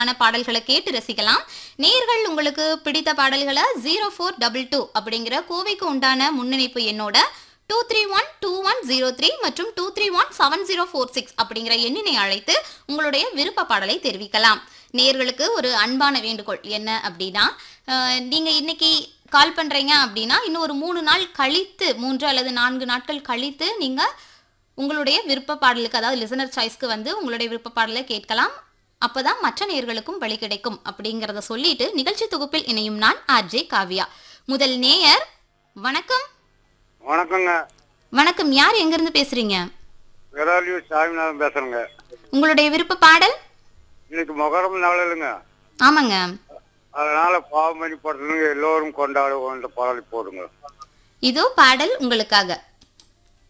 ஆன பாடல்களை கேட்டு ரசிக்கலாம் நேர்கள் உங்களுக்கு பிடித்த பாடல்களை ஜீரோ ஃபோர் டபுள் டூ அப்படிங்கிற கோவைக்கு உண்டான முன்னிணைப்பு எண்ணோட two three one two one zero three மற்றும் two three one seven zero four six அப்படிங்கிற எண்ணினை அழைத்து உங்களுடைய விருப்ப பாடலை தெரிவிக்கலாம் நேர்களுக்கு ஒரு அன்பான வேண்டுகோள் என்ன அப்படின்னா அஹ், நீங்க இன்னைக்கு கால் பண்றீங்க அப்படின்னா இன்னும் ஒரு மூணு நாள் கழித்து மூன்று அல்லது நான்கு நாட்கள் கழித்து நீங்க உங்களுடைய விருப்ப பாடலுக்கு அதாவது லிசனர் சாய்ஸ்க்கு வந்து உங்களுடைய விருப்ப பாடலை கேட்கலாம் அப்பதான் மற்ற நேயர்களுக்கும் வழி கிடைக்கும் அப்படிங்கறத சொல்லிட்டு நிகழ்ச்சி தொகுப்பில் இணையும் நான் ஆர்ஜே காவ்யா முதல் நேயர் வணக்கம் வணக்கங்க வணக்கம் யார் எங்க இருந்து பேசுறீங்க விராலியூர் சாமிநாதன் பேசுறேங்க உங்களுடைய விருப்ப பாடல் இன்னைக்கு மொகரம் நாள் இல்லைங்க ஆமாங்க அதனால பாவமணி படத்துலங்க எல்லோரும் கொண்டாடுவோம் இந்த பாடலை போடுங்க இதோ பாடல் உங்களுக்காக